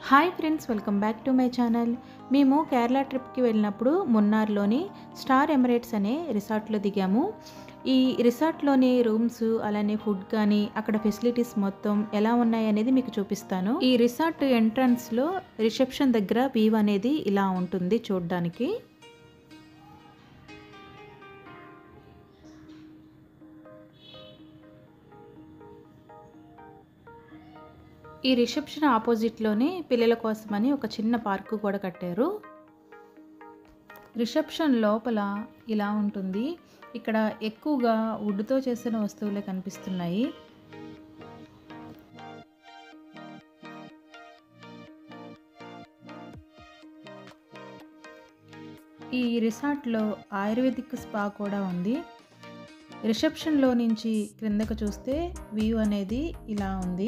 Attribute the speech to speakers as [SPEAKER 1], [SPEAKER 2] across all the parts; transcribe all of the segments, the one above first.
[SPEAKER 1] hi friends welcome back to my channel మేము కేరళ ట్రిప్కి వెళ్ళినప్పుడు మున్నార్లోని స్టార్ ఎమిరేట్స్ అనే రిసార్ట్లో దిగాము ఈ రిసార్ట్లోని రూమ్స్ అలానే ఫుడ్ కానీ అక్కడ ఫెసిలిటీస్ మొత్తం ఎలా ఉన్నాయి అనేది మీకు చూపిస్తాను ఈ రిసార్ట్ ఎంట్రన్స్లో రిసెప్షన్ దగ్గర వ్యూ అనేది ఇలా ఉంటుంది చూడడానికి ఈ రిసెప్షన్ ఆపోజిట్లోనే పిల్లల కోసమని ఒక చిన్న పార్కు కూడా కట్టారు రిసెప్షన్ లోపల ఇలా ఉంటుంది ఇక్కడ ఎక్కువగా వుడ్తో చేసిన వస్తువులే కనిపిస్తున్నాయి ఈ రిసార్ట్లో ఆయుర్వేదిక్ స్పా కూడా ఉంది రిసెప్షన్లో నుంచి క్రిందకు చూస్తే వ్యూ అనేది ఇలా ఉంది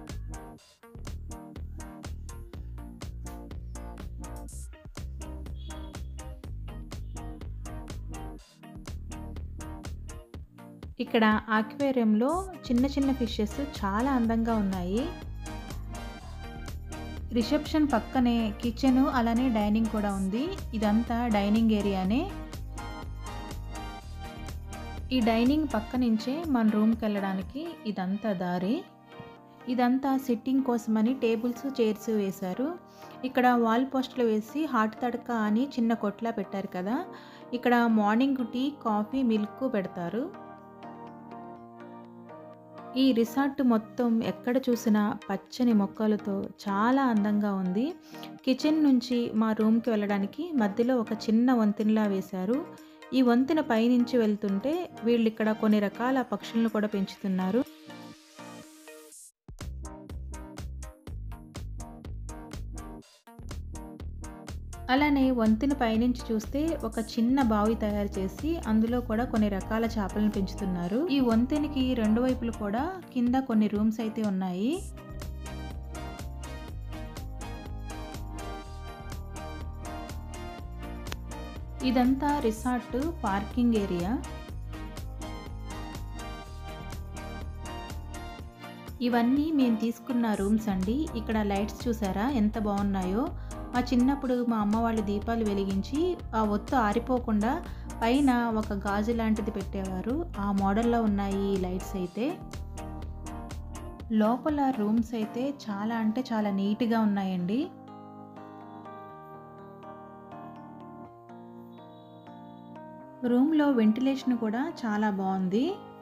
[SPEAKER 1] ఇక్కడ ఆక్వేరియంలో చిన్న చిన్న ఫిషెస్ చాలా అందంగా ఉన్నాయి రిసెప్షన్ పక్కనే కిచెన్ అలానే డైనింగ్ కూడా ఉంది ఇదంతా డైనింగ్ ఏరియానే ఈ డైనింగ్ పక్క నుంచే మన రూమ్కి వెళ్ళడానికి ఇదంతా దారి ఇదంతా సిట్టింగ్ కోసమని టేబుల్స్ చైర్స్ వేశారు ఇక్కడ వాల్ పోస్టులు వేసి హాట్ తడక అని చిన్న కొట్లా పెట్టారు కదా ఇక్కడ మార్నింగ్ టీ కాఫీ మిల్క్ పెడతారు ఈ రిసార్ట్ మొత్తం ఎక్కడ చూసినా పచ్చని మొక్కలతో చాలా అందంగా ఉంది కిచెన్ నుంచి మా రూమ్కి వెళ్ళడానికి మధ్యలో ఒక చిన్న వంతెనలా వేశారు ఈ వంతెన పైనుంచి వెళ్తుంటే వీళ్ళు ఇక్కడ కొన్ని రకాల పక్షులను కూడా పెంచుతున్నారు అలానే వంతెన పైనుంచి చూస్తే ఒక చిన్న బావి తయారు చేసి అందులో కూడా కొన్ని రకాల చేపలను పెంచుతున్నారు ఈ వంతెనకి రెండు వైపులు కూడా కింద కొన్ని రూమ్స్ అయితే ఉన్నాయి ఇదంతా రిసార్ట్ పార్కింగ్ ఏరియా ఇవన్నీ మేము తీసుకున్న రూమ్స్ అండి ఇక్కడ లైట్స్ చూసారా ఎంత బాగున్నాయో మా చిన్నప్పుడు మా అమ్మ వాళ్ళు దీపాలు వెలిగించి ఆ ఒత్తు ఆరిపోకుండా పైన ఒక గాజు లాంటిది పెట్టేవారు ఆ మోడల్లో ఉన్నాయి ఈ లైట్స్ అయితే లోపల రూమ్స్ అయితే చాలా అంటే చాలా నీట్గా ఉన్నాయండి రూమ్లో వెంటిలేషన్ కూడా చాలా బాగుంది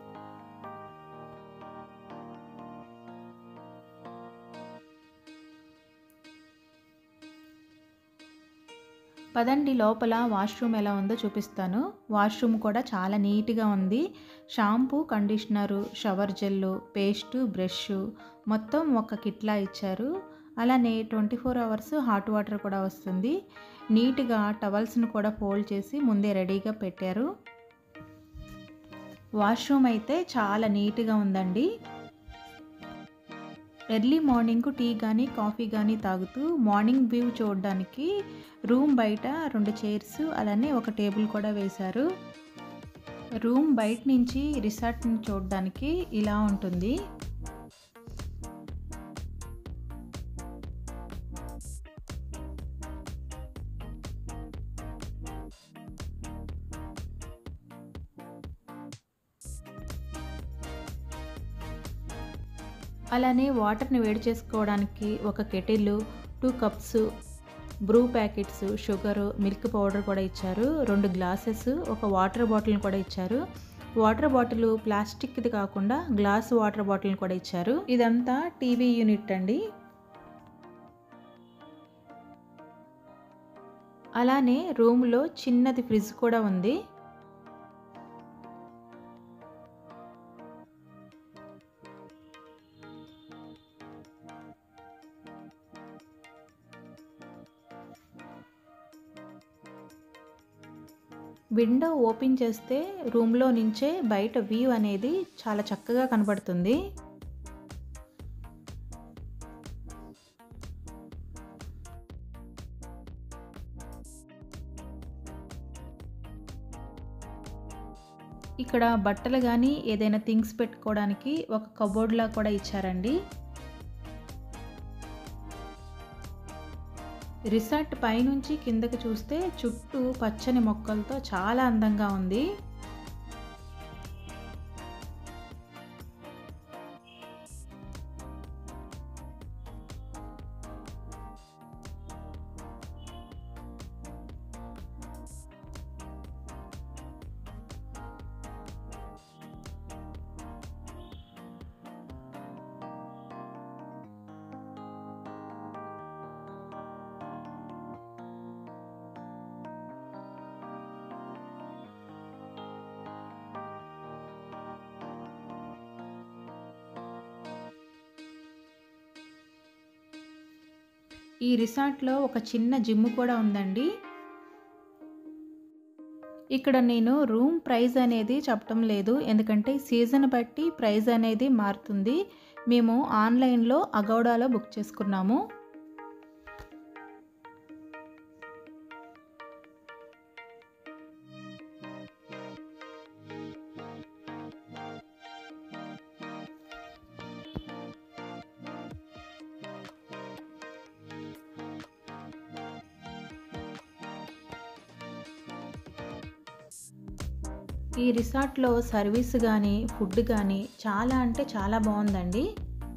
[SPEAKER 1] పదండి లోపల వాష్రూమ్ ఎలా ఉందో చూపిస్తాను వాష్రూమ్ కూడా చాలా నీట్గా ఉంది shampoo conditioner shower gel paste brush మొత్తం ఒక కిట్లా ఇచ్చారు అలానే twenty four hours hot water కూడా వస్తుంది నీట్గా టవల్స్ను కూడా ఫోల్డ్ చేసి ముందే రెడీగా పెట్టారు వాష్రూమ్ అయితే చాలా నీట్గా ఉందండి ఎర్లీ మార్నింగ్ టీ కానీ కాఫీ కానీ తాగుతూ మార్నింగ్ వ్యూ చూడడానికి రూమ్ బయట రెండు చైర్స్ అలానే ఒక టేబుల్ కూడా వేశారు రూమ్ బయట నుంచి రిసార్ట్ని చూడడానికి ఇలా ఉంటుంది అలానే వాటర్ని వేడి చేసుకోవడానికి ఒక kettle two cups Bru packets sugar milk powder కూడా ఇచ్చారు రెండు గ్లాసెస్ ఒక వాటర్ బాటిల్ని కూడా ఇచ్చారు వాటర్ బాటిల్ ప్లాస్టిక్ది కాకుండా గ్లాస్ వాటర్ బాటిల్ని కూడా ఇచ్చారు ఇదంతా టీవీ యూనిట్ అండి అలానే రూమ్లో చిన్నది ఫ్రిడ్జ్ కూడా ఉంది విండో ఓపెన్ చేస్తే రూమ్లో నుంచే బయట వ్యూ అనేది చాలా చక్కగా కనబడుతుంది ఇక్కడ బట్టలు కానీ ఏదైనా థింగ్స్ పెట్టుకోవడానికి ఒక కబోర్డ్లా కూడా ఇచ్చారండి రిసార్ట్ పైనుంచి కిందకి చూస్తే చుట్టూ పచ్చని మొక్కలతో చాలా అందంగా ఉంది ఈ రిసార్ట్లో ఒక చిన్న జిమ్ కూడా ఉందండి ఇక్కడ నేను రూమ్ ప్రైస్ అనేది చెప్పడం లేదు ఎందుకంటే సీజన్ బట్టి ప్రైస్ అనేది మారుతుంది మేము ఆన్లైన్లో అగౌడాలో బుక్ చేసుకున్నాము ఈ రిసార్ట్లో సర్వీస్ కానీ ఫుడ్ కానీ చాలా అంటే చాలా బాగుందండి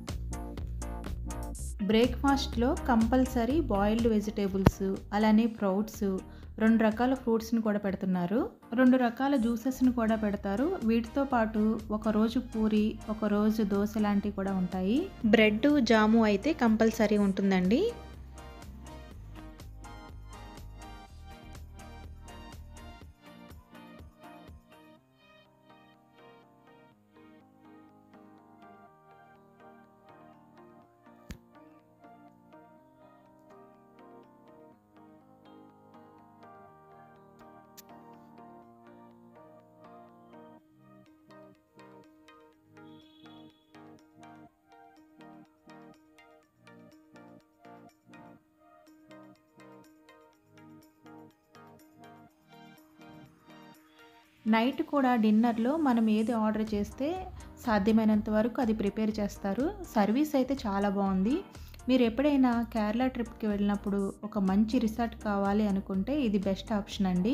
[SPEAKER 1] బ్రేక్ఫాస్ట్లో కంపల్సరీ బాయిల్డ్ వెజిటేబుల్స్ అలానే ప్రౌట్స్ రెండు రకాల ఫ్రూట్స్ని కూడా పెడుతున్నారు రెండు రకాల జ్యూసెస్ని కూడా పెడతారు వీటితో పాటు ఒక రోజు పూరి ఒక రోజు దోశ లాంటివి కూడా ఉంటాయి బ్రెడ్ జాము అయితే కంపల్సరీ ఉంటుందండి నైట్ కూడా డిన్నర్లో మనం ఏది ఆర్డర్ చేస్తే సాధ్యమైనంత వరకు అది ప్రిపేర్ చేస్తారు సర్వీస్ అయితే చాలా బాగుంది మీరు ఎప్పుడైనా కేరళ ట్రిప్కి వెళ్ళినప్పుడు ఒక మంచి రిసార్ట్ కావాలి అనుకుంటే ఇది బెస్ట్ ఆప్షన్ అండి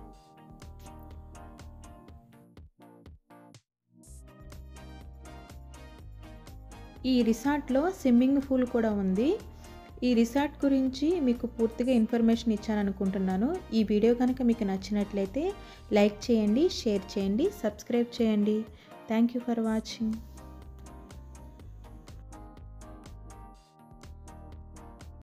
[SPEAKER 1] ఈ రిసార్ట్లో స్విమ్మింగ్ పూల్ కూడా ఉంది ఈ రిసార్ట్ గురించి మీకు పూర్తిగా ఇన్ఫర్మేషన్ ఇచ్చాను అనుకుంటున్నాను ఈ వీడియో కనుక మీకు నచ్చినట్లయితే లైక్ చేయండి షేర్ చేయండి సబ్స్క్రైబ్ చేయండి థ్యాంక్ యూ ఫర్ వాచింగ్